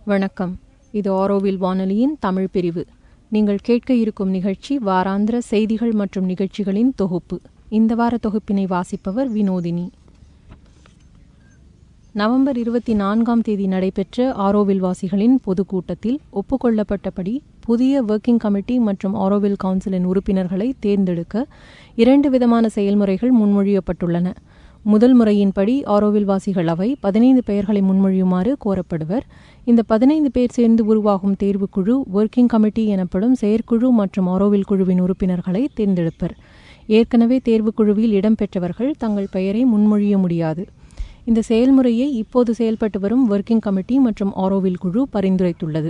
வணக்கம் இது ஆரோவில் வானொலியின் தமிழ் பிரிவு நீங்கள் கேட்க இருக்கும் நிகழ்ச்சி வாராந்திர செய்திகள் மற்றும் நிகழ்ச்சிகளின் தொகுப்பு இந்த வார தொகுப்பினை வாசிப்பவர் வினோதினி நவம்பர் இருபத்தி நான்காம் தேதி நடைபெற்ற ஆரோவில் வாசிகளின் பொதுக்கூட்டத்தில் ஒப்புக்கொள்ளப்பட்டபடி புதிய ஒர்க்கிங் கமிட்டி மற்றும் ஆரோவில் கவுன்சிலின் உறுப்பினர்களை தேர்ந்தெடுக்க இரண்டு விதமான செயல்முறைகள் முன்மொழியப்பட்டுள்ளன முதல் முறையின்படி ஆரோவில் வாசிகள் அவை பதினைந்து பெயர்களை முன்மொழியுமாறு கோரப்படுவர் இந்த பதினைந்து பேர் சேர்ந்து உருவாகும் தேர்வுக்குழு ஒர்க்கிங் கமிட்டி எனப்படும் செயற்குழு மற்றும் ஆரோவில் குழுவின் உறுப்பினர்களை தேர்ந்தெடுப்பர் ஏற்கனவே தேர்வுக்குழுவில் இடம்பெற்றவர்கள் தங்கள் பெயரை முன்மொழிய முடியாது இந்த செயல்முறையை இப்போது செயல்பட்டு வரும் ஒர்க்கிங் கமிட்டி மற்றும் ஆரோவில் குழு பரிந்துரைத்துள்ளது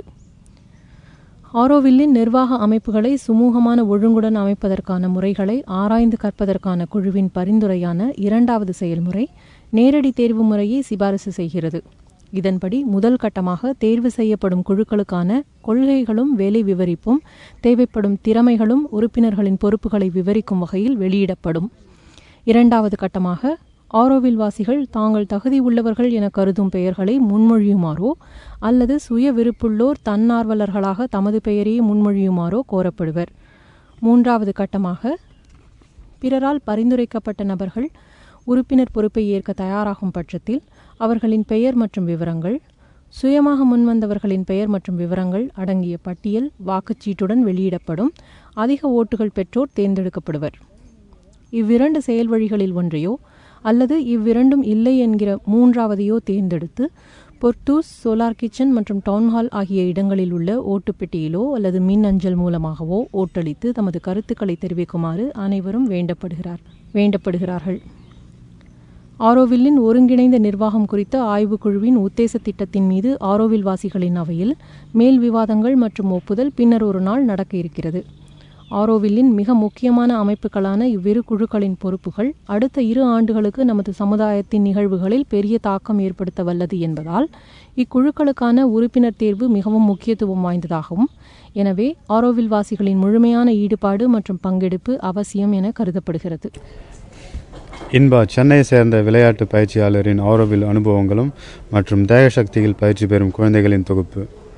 ஆரோவில்லின் நிர்வாக அமைப்புகளை சுமூகமான ஒழுங்குடன் அமைப்பதற்கான முறைகளை ஆராய்ந்து கற்பதற்கான குழுவின் பரிந்துரையான இரண்டாவது செயல்முறை நேரடி தேர்வு முறையை சிபாரிசு செய்கிறது இதன்படி முதல் கட்டமாக தேர்வு செய்யப்படும் குழுக்களுக்கான கொள்கைகளும் வேலை விவரிப்பும் தேவைப்படும் திறமைகளும் உறுப்பினர்களின் பொறுப்புகளை விவரிக்கும் வகையில் வெளியிடப்படும் இரண்டாவது கட்டமாக ஆரோவில் வாசிகள் தாங்கள் தகுதி உள்ளவர்கள் என கருதும் பெயர்களை முன்மொழியுமாறோ அல்லது சுய விருப்புள்ளோர் தன்னார்வலர்களாக தமது பெயரையே முன்மொழியுமாறோ கோரப்படுவர் மூன்றாவது கட்டமாக பிறரால் பரிந்துரைக்கப்பட்ட நபர்கள் உறுப்பினர் பொறுப்பை ஏற்க தயாராகும் பட்சத்தில் அவர்களின் பெயர் மற்றும் விவரங்கள் சுயமாக முன்வந்தவர்களின் பெயர் மற்றும் விவரங்கள் அடங்கிய பட்டியல் வாக்குச்சீட்டுடன் வெளியிடப்படும் அதிக ஓட்டுகள் பெற்றோர் தேர்ந்தெடுக்கப்படுவர் இவ்விரண்டு செயல் வழிகளில் ஒன்றையோ அல்லது இவ்விரண்டும் இல்லை என்கிற மூன்றாவதையோ தேர்ந்தெடுத்து பொர்த்தூஸ் சோலார் கிச்சன் மற்றும் டவுன்ஹால் ஆகிய இடங்களில் உள்ள ஓட்டுப்பெட்டியிலோ அல்லது மின் அஞ்சல் மூலமாகவோ ஓட்டளித்து தமது கருத்துக்களை தெரிவிக்குமாறு அனைவரும் வேண்டப்படுகிறார் வேண்டப்படுகிறார்கள் ஆரோவில்லின் ஒருங்கிணைந்த நிர்வாகம் குறித்த ஆய்வுக்குழுவின் உத்தேச திட்டத்தின் மீது ஆரோவில் வாசிகளின் அவையில் மேல் விவாதங்கள் மற்றும் ஒப்புதல் பின்னர் ஒரு நாள் நடக்க இருக்கிறது ஆரோவில்லின் மிக முக்கியமான அமைப்புகளான இவ்விரு குழுக்களின் பொறுப்புகள் அடுத்த இரு ஆண்டுகளுக்கு நமது சமுதாயத்தின் நிகழ்வுகளில் பெரிய தாக்கம் ஏற்படுத்த வல்லது என்பதால் இக்குழுக்களுக்கான உறுப்பினர் தேர்வு மிகவும் முக்கியத்துவம் வாய்ந்ததாகும் எனவே ஆரோவில் வாசிகளின் முழுமையான ஈடுபாடு மற்றும் பங்கெடுப்பு அவசியம் என கருதப்படுகிறது இன்பா சென்னை சேர்ந்த விளையாட்டு பயிற்சியாளரின் ஆரோவில் அனுபவங்களும் மற்றும் தேகசக்தியில் பயிற்சி பெறும் குழந்தைகளின் தொகுப்பு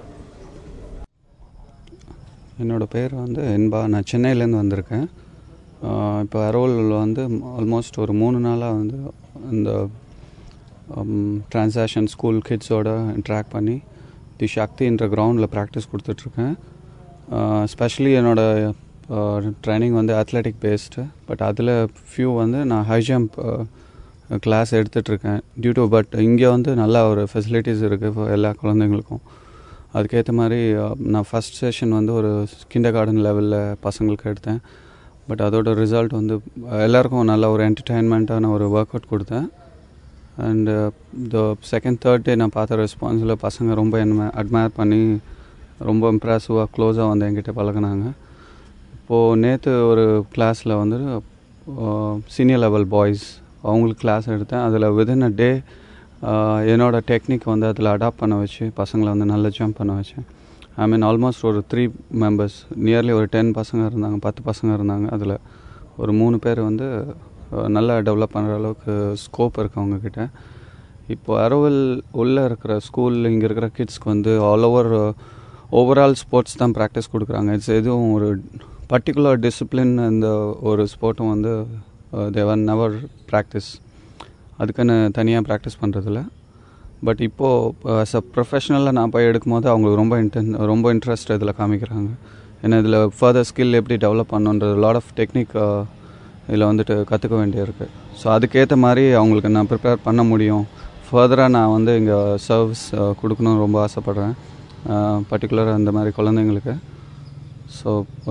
என்னோடய பேர் வந்து என்பா நான் சென்னையிலேருந்து வந்திருக்கேன் இப்போ அரோலில் வந்து ஆல்மோஸ்ட் ஒரு மூணு நாளாக வந்து இந்த ட்ரான்சாக்ஷன் ஸ்கூல் கிட்ஸோட இன்ட்ராக்ட் பண்ணி தி சக்தின்ற கிரவுண்டில் ப்ராக்டிஸ் கொடுத்துட்ருக்கேன் ஸ்பெஷலி என்னோடய ட்ரைனிங் வந்து அத்லெட்டிக் பேஸ்டு பட் அதில் ஃபியூ வந்து நான் ஹை ஜம்ப் கிளாஸ் எடுத்துகிட்ருக்கேன் டியூ டு பட் இங்கே வந்து நல்லா ஒரு ஃபெசிலிட்டிஸ் இருக்குது எல்லா குழந்தைங்களுக்கும் அதுக்கேற்ற மாதிரி நான் ஃபஸ்ட் செஷன் வந்து ஒரு கிண்டர் கார்டன் லெவலில் பசங்களுக்கு எடுத்தேன் பட் அதோட ரிசல்ட் வந்து எல்லாருக்கும் நல்ல ஒரு என்டர்டெயின்மெண்ட்டான ஒரு ஒர்க் அவுட் கொடுத்தேன் and the second third day நான் பார்த்த ரெஸ்பான்ஸில் பசங்க ரொம்ப என்ன அட்மயர் பண்ணி ரொம்ப இம்ப்ரெசிவாக க்ளோஸாக வந்து என்கிட்ட பழகினாங்க இப்போது நேற்று ஒரு கிளாஸில் வந்து சீனியர் லெவல் பாய்ஸ் அவங்களுக்கு கிளாஸ் எடுத்தேன் அதில் விதின் அ டே என்னோடய டெக்னிக் வந்து அதில் அடாப்ட் பண்ண வச்சு பசங்களை வந்து நல்லா ஜம்ப் பண்ண வச்சேன் ஐ மீன் ஆல்மோஸ்ட் ஒரு த்ரீ மெம்பர்ஸ் நியர்லி ஒரு டென் பசங்க இருந்தாங்க பத்து பசங்க இருந்தாங்க அதில் ஒரு மூணு பேர் வந்து நல்லா டெவலப் பண்ணுற அளவுக்கு ஸ்கோப் இருக்குது அவங்கக்கிட்ட இப்போது அரவல் உள்ளே இருக்கிற ஸ்கூலில் இங்கே இருக்கிற கிட்ஸ்க்கு வந்து ஆல் ஓவர் ஓவரால் ஸ்போர்ட்ஸ் தான் ப்ராக்டிஸ் கொடுக்குறாங்க இட்ஸ் எதுவும் ஒரு பர்டிகுலர் டிசிப்ளின் இந்த ஒரு ஸ்போர்ட்டும் வந்து தேவர் நெவர் ப்ராக்டிஸ் அதுக்குன்னு தனியாக ப்ராக்டிஸ் பண்ணுறதில்ல பட் இப்போது ஆஸ் அ ப்ரொஃபஷ்னலாக நான் போய் எடுக்கும்போது அவங்களுக்கு ரொம்ப இன்டென் ரொம்ப இன்ட்ரெஸ்ட் இதில் காமிக்கிறாங்க ஏன்னா இதில் ஃபர்தர் ஸ்கில் எப்படி டெவலப் பண்ணுன்றது லாட் ஆஃப் டெக்னிக் இதில் வந்துட்டு கற்றுக்க வேண்டியிருக்கு ஸோ அதுக்கேற்ற மாதிரி அவங்களுக்கு நான் ப்ரிப்பேர் பண்ண முடியும் ஃபர்தராக நான் வந்து இங்கே சர்வீஸ் கொடுக்கணும்னு ரொம்ப ஆசைப்பட்றேன் பர்டிகுலராக இந்த மாதிரி குழந்தைங்களுக்கு ஸோ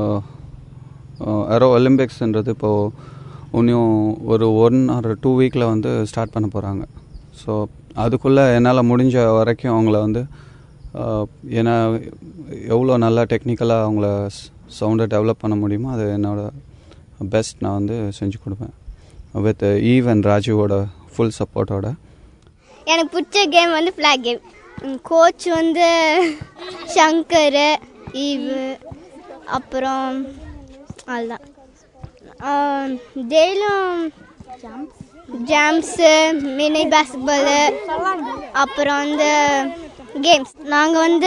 ஏரோ ஒலிம்பிக்ஸ்ன்றது இப்போது இன்னும் ஒரு ஒன் ஆர் டூ வீக்கில் வந்து ஸ்டார்ட் பண்ண போகிறாங்க ஸோ அதுக்குள்ளே என்னால் முடிஞ்ச வரைக்கும் அவங்கள வந்து ஏன்னா எவ்வளோ நல்லா டெக்னிக்கலாக அவங்கள சவுண்டை டெவலப் பண்ண முடியுமோ அது என்னோடய பெஸ்ட் நான் வந்து செஞ்சு கொடுப்பேன் வித் ஈவ் அண்ட் ராஜுவோட ஃபுல் சப்போர்ட்டோட எனக்கு பிடிச்ச கேம் வந்து ஃப்ளாக் கேம் கோச் வந்து சங்கர் ஈவு அப்புறம் அதுதான் டெய்லியும் ஜாம்ஸு மினி பேஸ்பாலு அப்புறம் வந்து கேம்ஸ் நாங்கள் வந்து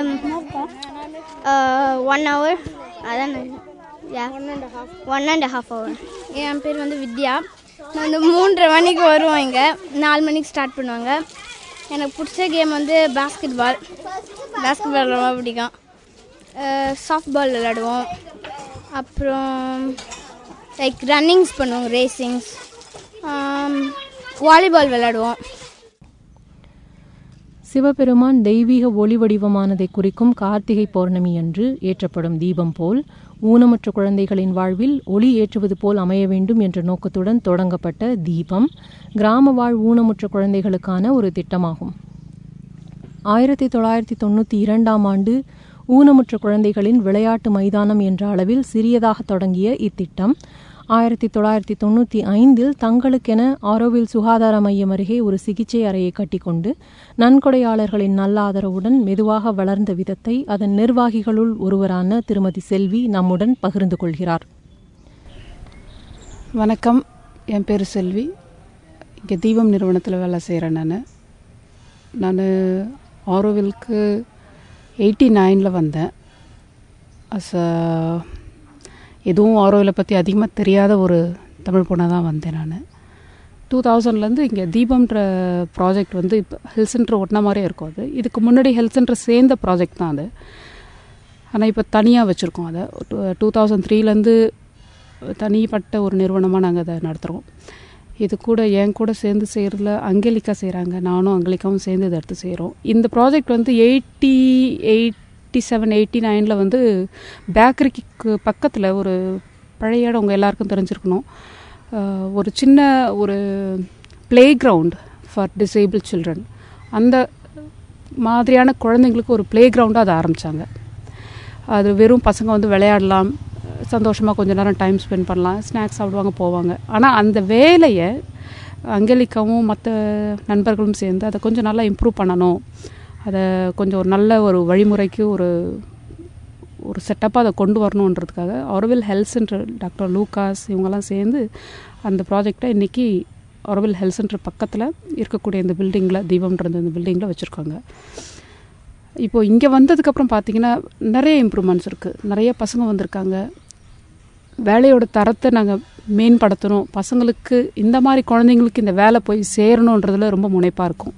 ஒன் ஹவர் அதான் ஒன் அண்ட் ஹாஃப் ஹவர் என் பேர் வந்து வித்யா நான் வந்து மூன்றரை மணிக்கு வருவோம் இங்கே நாலு மணிக்கு ஸ்டார்ட் பண்ணுவாங்க எனக்கு பிடிச்ச கேம் வந்து பாஸ்கெட் பால் பாஸ்கெட் பால் ரொம்ப பிடிக்கும் சாஃப்ட் பால் விளாடுவோம் அப்புறம் லைக் ரன்னிங்ஸ் பண்ணுவோம் ரேசிங்ஸ் வாலிபால் விளாடுவோம் சிவபெருமான் தெய்வீக ஒளி வடிவமானதை குறிக்கும் கார்த்திகை பௌர்ணமி அன்று ஏற்றப்படும் தீபம் போல் ஊனமுற்ற குழந்தைகளின் வாழ்வில் ஒளி ஏற்றுவது போல் அமைய வேண்டும் என்ற நோக்கத்துடன் தொடங்கப்பட்ட தீபம் கிராம வாழ் ஊனமுற்ற குழந்தைகளுக்கான ஒரு திட்டமாகும் ஆயிரத்தி தொள்ளாயிரத்தி தொண்ணூற்றி இரண்டாம் ஆண்டு ஊனமுற்ற குழந்தைகளின் விளையாட்டு மைதானம் என்ற அளவில் சிறியதாக தொடங்கிய இத்திட்டம் ஆயிரத்தி தொள்ளாயிரத்தி தொண்ணூற்றி ஐந்தில் தங்களுக்கென ஆரோவில் சுகாதார மையம் அருகே ஒரு சிகிச்சை அறையை கட்டிக்கொண்டு நன்கொடையாளர்களின் நல்ல ஆதரவுடன் மெதுவாக வளர்ந்த விதத்தை அதன் நிர்வாகிகளுள் ஒருவரான திருமதி செல்வி நம்முடன் பகிர்ந்து கொள்கிறார் வணக்கம் என் பேர் செல்வி இங்கே தீபம் நிறுவனத்தில் வேலை செய்கிறேன் நான் நான் ஆரோவிலுக்கு எயிட்டி நைனில் வந்தேன் அஸ் எதுவும் ஆரோவிலை பற்றி அதிகமாக தெரியாத ஒரு தமிழ் பொண்ணாக தான் வந்தேன் நான் டூ தௌசண்ட்லேருந்து இங்கே தீபம்ன்ற ப்ராஜெக்ட் வந்து இப்போ ஹெல்த் சென்டர் ஒட்டின மாதிரியே இருக்கும் அது இதுக்கு முன்னாடி ஹெல்த் சென்டர் சேர்ந்த ப்ராஜெக்ட் தான் அது ஆனால் இப்போ தனியாக வச்சுருக்கோம் அதை டூ தௌசண்ட் த்ரீலேருந்து தனிப்பட்ட ஒரு நிறுவனமாக நாங்கள் அதை நடத்துகிறோம் இது கூட என் கூட சேர்ந்து செய்கிறதுல அங்கேலிக்கா செய்கிறாங்க நானும் அங்கலிக்காவும் சேர்ந்து இதை எடுத்து செய்கிறோம் இந்த ப்ராஜெக்ட் வந்து எயிட்டி எயிட்டி செவன் எயிட்டி நைனில் வந்து பேக்கரிக்கு பக்கத்தில் ஒரு பழைய இடம் உங்கள் எல்லாருக்கும் தெரிஞ்சிருக்கணும் அஹ், ஒரு சின்ன ஒரு playground for disable children அந்த மாதிரியான குழந்தைங்களுக்கு ஒரு ப்ளே கிரவுண்டாக அதை ஆரம்பித்தாங்க அது வெறும் பசங்க வந்து விளையாடலாம் சந்தோஷமாக கொஞ்ச நேரம் டைம் ஸ்பெண்ட் பண்ணலாம் ஸ்நாக்ஸ் சாப்பிடுவாங்க போவாங்க ஆனால் அந்த வேலையை அங்கலிக்காவும் மற்ற நண்பர்களும் சேர்ந்து அதை கொஞ்சம் நல்லா இம்ப்ரூவ் பண்ணணும் அதை கொஞ்சம் ஒரு நல்ல ஒரு வழிமுறைக்கு ஒரு ஒரு செட்டப்பாக அதை கொண்டு வரணுன்றதுக்காக Auroville health centre doctor Lucas இவங்கெல்லாம் சேர்ந்து அந்த ப்ராஜெக்டை இன்றைக்கி ஆரோவில் ஹெல்த் சென்டர் பக்கத்தில் இருக்கக்கூடிய இந்த பில்டிங்கில் தீபம்ன்றது இந்த பில்டிங்கில் வச்சுருக்காங்க இப்போது இங்கே வந்ததுக்கப்புறம் பார்த்தீங்கன்னா நிறைய இம்ப்ரூவ்மெண்ட்ஸ் இருக்குது நிறைய பசங்க வந்திருக்காங்க வேலையோட தரத்தை நாங்கள் மேம்படுத்தணும் பசங்களுக்கு இந்த மாதிரி குழந்தைங்களுக்கு இந்த வேலை போய் சேரணுன்றதுல ரொம்ப முனைப்பாக இருக்கும்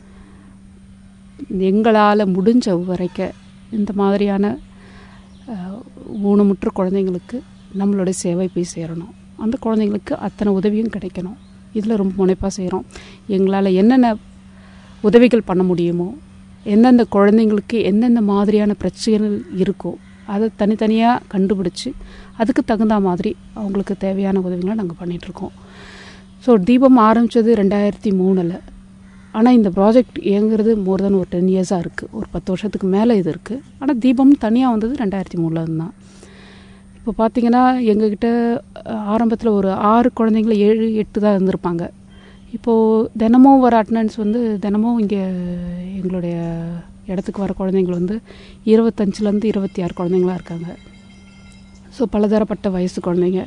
எங்களால் முடிஞ்ச வரைக்க இந்த மாதிரியான அஹ், ஊனமுற்ற குழந்தைங்களுக்கு நம்மளுடைய சேவை போய் சேரணும் அந்த குழந்தைங்களுக்கு அத்தனை உதவியும் கிடைக்கணும் இதில் ரொம்ப முனைப்பாக செய்கிறோம் எங்களால் என்னென்ன உதவிகள் பண்ண முடியுமோ எந்தெந்த குழந்தைங்களுக்கு எந்தெந்த மாதிரியான பிரச்சனைகள் இருக்கோ அதை தனித்தனியாக கண்டுபிடிச்சி அதுக்கு தகுந்த மாதிரி அவங்களுக்கு தேவையான உதவிகளை நாங்கள் பண்ணிகிட்ருக்கோம் ஸோ தீபம் ஆரம்பித்தது ரெண்டாயிரத்தி மூணில் ஆனால் இந்த ப்ராஜெக்ட் இயங்குறது மோர் தென் ஒரு டென் இயர்ஸாக இருக்குது ஒரு பத்து வருஷத்துக்கு மேலே இது இருக்குது ஆனால் தீபம் தனியாக வந்தது ரெண்டாயிரத்தி மூணில் தான் இப்போ பார்த்தீங்கன்னா எங்ககிட்ட ஆரம்பத்தில் ஒரு ஆறு குழந்தைங்கள ஏழு எட்டு தான் இருந்திருப்பாங்க இப்போது தினமும் வர அட்டண்டன்ஸ் வந்து தினமும் இங்கே எங்களுடைய இடத்துக்கு வர குழந்தைங்கள் வந்து இருபத்தஞ்சிலேருந்து இருபத்தி ஆறு குழந்தைங்களா இருக்காங்க ஸோ பலதரப்பட்ட வயசு குழந்தைங்க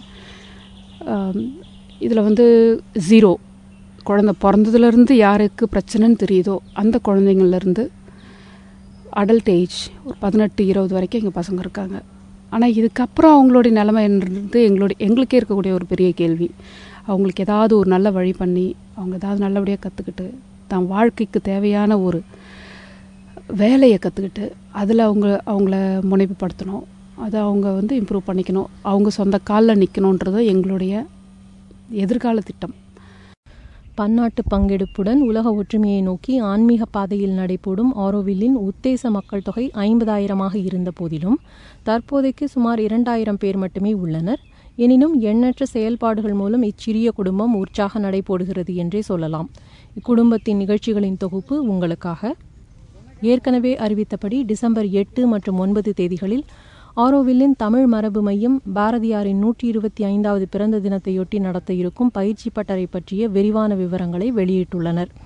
இதில் வந்து ஜீரோ குழந்த பிறந்ததுலேருந்து யாருக்கு பிரச்சனைன்னு தெரியுதோ அந்த குழந்தைங்கள்லேருந்து அடல்ட் ஏஜ் ஒரு பதினெட்டு இருபது வரைக்கும் எங்கள் பசங்க இருக்காங்க ஆனால் இதுக்கப்புறம் அவங்களுடைய நிலைமை என்னது எங்களுடைய எங்களுக்கே இருக்கக்கூடிய ஒரு பெரிய கேள்வி அவங்களுக்கு ஏதாவது ஒரு நல்ல வழி பண்ணி அவங்க ஏதாவது நல்லபடியாக கற்றுக்கிட்டு தான் வாழ்க்கைக்கு தேவையான ஒரு வேலையை கற்றுக்கிட்டு அதில் அவங்க அவங்கள முனைப்புப்படுத்தணும் அதை அவங்க வந்து இம்ப்ரூவ் பண்ணிக்கணும் அவங்க சொந்த காலில் நிற்கணுன்றது எங்களுடைய எதிர்கால திட்டம் பன்னாட்டு பங்கெடுப்புடன் உலக ஒற்றுமையை நோக்கி ஆன்மீக பாதையில் நடைபோடும் ஆரோவில்லின் உத்தேச மக்கள் தொகை ஐம்பதாயிரமாக இருந்த போதிலும் தற்போதைக்கு சுமார் இரண்டாயிரம் பேர் மட்டுமே உள்ளனர் எனினும் எண்ணற்ற செயல்பாடுகள் மூலம் இச்சிறிய குடும்பம் உற்சாக நடைபோடுகிறது என்றே சொல்லலாம் இக்குடும்பத்தின் நிகழ்ச்சிகளின் தொகுப்பு உங்களுக்காக ஏற்கனவே அறிவித்தபடி டிசம்பர் எட்டு மற்றும் ஒன்பது தேதிகளில் ஆரோவில்லின் தமிழ் மரபு மையம் பாரதியாரின் நூற்றி இருபத்தி ஐந்தாவது பிறந்த தினத்தையொட்டி நடத்த இருக்கும் பயிற்சி பட்டறை பற்றிய விரிவான விவரங்களை வெளியிட்டுள்ளனர்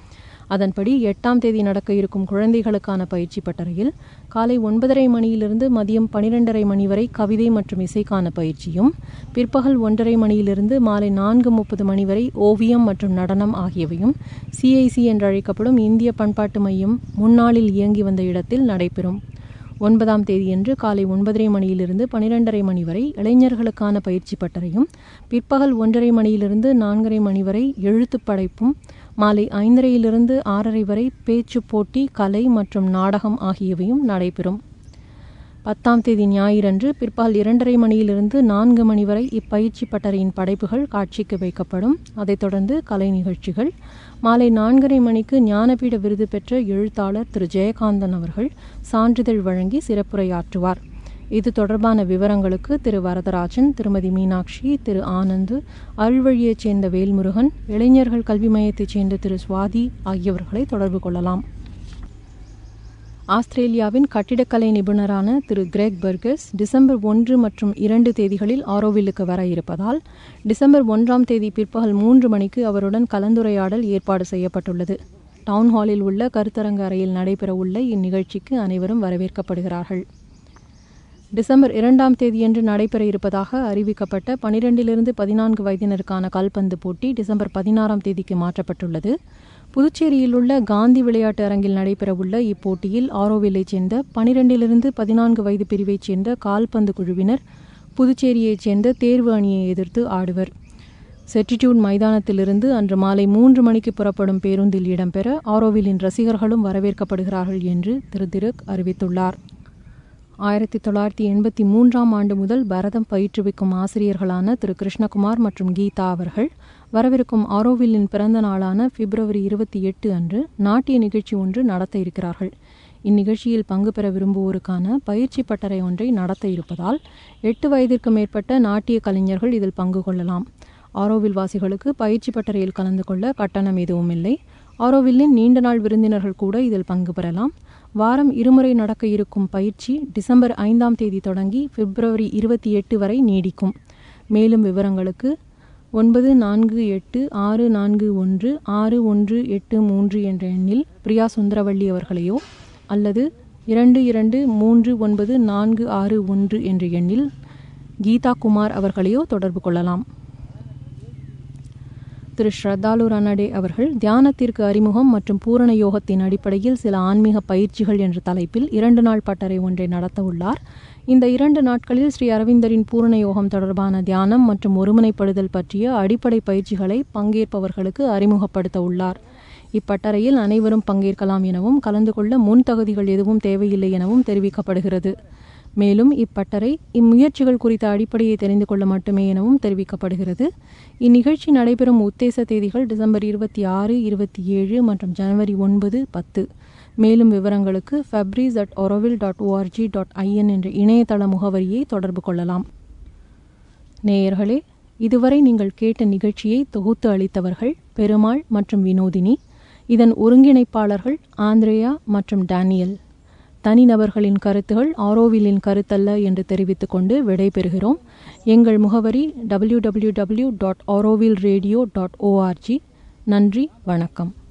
அதன்படி எட்டாம் தேதி நடக்க இருக்கும் குழந்தைகளுக்கான பயிற்சி பட்டறையில் காலை ஒன்பதரை மணியிலிருந்து மதியம் பனிரெண்டரை மணி வரை கவிதை மற்றும் இசைக்கான பயிற்சியும் பிற்பகல் ஒன்றரை மணியிலிருந்து மாலை நான்கு முப்பது மணி வரை ஓவியம் மற்றும் நடனம் ஆகியவையும் சிஐசி என்று அழைக்கப்படும் இந்திய பண்பாட்டு மையம் முன்னாளில் இயங்கி வந்த இடத்தில் நடைபெறும் ஒன்பதாம் தேதியன்று காலை ஒன்பதரை மணியிலிருந்து பனிரெண்டரை மணி வரை இளைஞர்களுக்கான பயிற்சி பட்டறையும் பிற்பகல் ஒன்றரை மணியிலிருந்து நான்கரை மணி வரை எழுத்துப் படைப்பும் மாலை ஐந்தரையிலிருந்து ஆறரை வரை பேச்சு போட்டி கலை மற்றும் நாடகம் ஆகியவையும் நடைபெறும் பத்தாம் தேதி ஞாயிறன்று பிற்பகல் இரண்டரை மணியிலிருந்து நான்கு மணி வரை இப்பயிற்சி பட்டறையின் படைப்புகள் காட்சிக்கு வைக்கப்படும் அதைத் தொடர்ந்து கலை நிகழ்ச்சிகள் மாலை நான்கரை மணிக்கு ஞானபீட விருது பெற்ற எழுத்தாளர் திரு ஜெயகாந்தன் அவர்கள் சான்றிதழ் வழங்கி சிறப்புரையாற்றுவார் இது தொடர்பான விவரங்களுக்கு திரு வரதராஜன் திருமதி மீனாட்சி திரு ஆனந்து அருள்வழியைச் சேர்ந்த வேல்முருகன் இளைஞர்கள் கல்வி மையத்தைச் சேர்ந்த திரு சுவாதி ஆகியவர்களை தொடர்பு கொள்ளலாம் ஆஸ்திரேலியாவின் கட்டிடக்கலை நிபுணரான திரு கிரெக் பர்கஸ் டிசம்பர் ஒன்று மற்றும் இரண்டு தேதிகளில் ஆரோவில்லுக்கு வர இருப்பதால் டிசம்பர் ஒன்றாம் தேதி பிற்பகல் மூன்று மணிக்கு அவருடன் கலந்துரையாடல் ஏற்பாடு செய்யப்பட்டுள்ளது டவுன் ஹாலில் உள்ள கருத்தரங்க அறையில் நடைபெறவுள்ள இந்நிகழ்ச்சிக்கு அனைவரும் வரவேற்கப்படுகிறார்கள் டிசம்பர் இரண்டாம் தேதியன்று நடைபெற இருப்பதாக அறிவிக்கப்பட்ட பனிரெண்டிலிருந்து பதினான்கு வயதினருக்கான கால்பந்து போட்டி டிசம்பர் பதினாறாம் தேதிக்கு மாற்றப்பட்டுள்ளது புதுச்சேரியில் உள்ள காந்தி விளையாட்டு அரங்கில் நடைபெறவுள்ள இப்போட்டியில் ஆரோவில்லைச் சேர்ந்த பனிரெண்டிலிருந்து பதினான்கு வயது பிரிவைச் சேர்ந்த கால்பந்து குழுவினர் புதுச்சேரியைச் சேர்ந்த தேர்வு அணியை எதிர்த்து ஆடுவர் செட்டிடியூட் மைதானத்திலிருந்து அன்று மாலை மூன்று மணிக்கு புறப்படும் பேருந்தில் இடம்பெற ஆரோவிலின் ரசிகர்களும் வரவேற்கப்படுகிறார்கள் என்று திரு திருக்கு அறிவித்துள்ளார் ஆயிரத்தி தொள்ளாயிரத்தி எண்பத்தி மூன்றாம் ஆண்டு முதல் பரதம் பயிற்றுவிக்கும் ஆசிரியர்களான திரு கிருஷ்ணகுமார் மற்றும் கீதா அவர்கள் வரவிருக்கும் ஆரோவில்லின் பிறந்த நாளான பிப்ரவரி இருபத்தி எட்டு அன்று நாட்டிய நிகழ்ச்சி ஒன்று நடத்த இருக்கிறார்கள் இந்நிகழ்ச்சியில் பங்கு பெற விரும்புவோருக்கான பயிற்சி பட்டறை ஒன்றை நடத்த இருப்பதால் எட்டு வயதிற்கு மேற்பட்ட நாட்டிய கலைஞர்கள் இதில் பங்கு கொள்ளலாம் ஆரோவில் வாசிகளுக்கு பயிற்சி பட்டறையில் கலந்து கொள்ள கட்டணம் எதுவும் இல்லை ஆரோவில்லின் நீண்ட நாள் விருந்தினர்கள் கூட இதில் பங்கு பெறலாம் வாரம் இருமுறை நடக்க இருக்கும் பயிற்சி டிசம்பர் ஐந்தாம் தேதி தொடங்கி பிப்ரவரி இருபத்தி எட்டு வரை நீடிக்கும் மேலும் விவரங்களுக்கு ஒன்பது நான்கு எட்டு ஆறு நான்கு ஒன்று ஆறு ஒன்று எட்டு மூன்று என்ற எண்ணில் பிரியா சுந்தரவள்ளி அவர்களையோ அல்லது இரண்டு இரண்டு மூன்று ஒன்பது நான்கு ஆறு ஒன்று என்ற எண்ணில் கீதா குமார் அவர்களையோ தொடர்பு கொள்ளலாம் திரு ஸ்ரத்தாலு ரனடே அவர்கள் தியானத்திற்கு அறிமுகம் மற்றும் பூரண யோகத்தின் அடிப்படையில் சில ஆன்மீக பயிற்சிகள் என்ற தலைப்பில் இரண்டு நாள் பட்டறை ஒன்றை நடத்த உள்ளார் இந்த இரண்டு நாட்களில் ஸ்ரீ அரவிந்தரின் பூரண யோகம் தொடர்பான தியானம் மற்றும் ஒருமுனைப்படுதல் பற்றிய அடிப்படை பயிற்சிகளை பங்கேற்பவர்களுக்கு அறிமுகப்படுத்த உள்ளார் இப்பட்டறையில் அனைவரும் பங்கேற்கலாம் எனவும் கலந்து கொள்ள முன் தகுதிகள் எதுவும் தேவையில்லை எனவும் தெரிவிக்கப்படுகிறது மேலும் இப்பட்டறை இம்முயற்சிகள் குறித்த அடிப்படையை தெரிந்து கொள்ள மட்டுமே எனவும் தெரிவிக்கப்படுகிறது இந்நிகழ்ச்சி நடைபெறும் உத்தேச தேதிகள் டிசம்பர் இருபத்தி ஆறு இருபத்தி ஏழு மற்றும் ஜனவரி ஒன்பது பத்து மேலும் விவரங்களுக்கு Fabrice at Auroville dot ORG dot IN என்ற இணையதள முகவரியை தொடர்பு கொள்ளலாம் நேயர்களே இதுவரை நீங்கள் கேட்ட நிகழ்ச்சியை தொகுத்து அளித்தவர்கள் பெருமாள் மற்றும் வினோதினி இதன் ஒருங்கிணைப்பாளர்கள் ஆந்திரேயா மற்றும் டேனியல் தனிநபர்களின் கருத்துகள் ஆரோவிலின் கருத்தல்ல என்று தெரிவித்துக் கொண்டு விடைபெறுகிறோம் எங்கள் முகவரி W W W dot Auroville radio dot ORG நன்றி வணக்கம்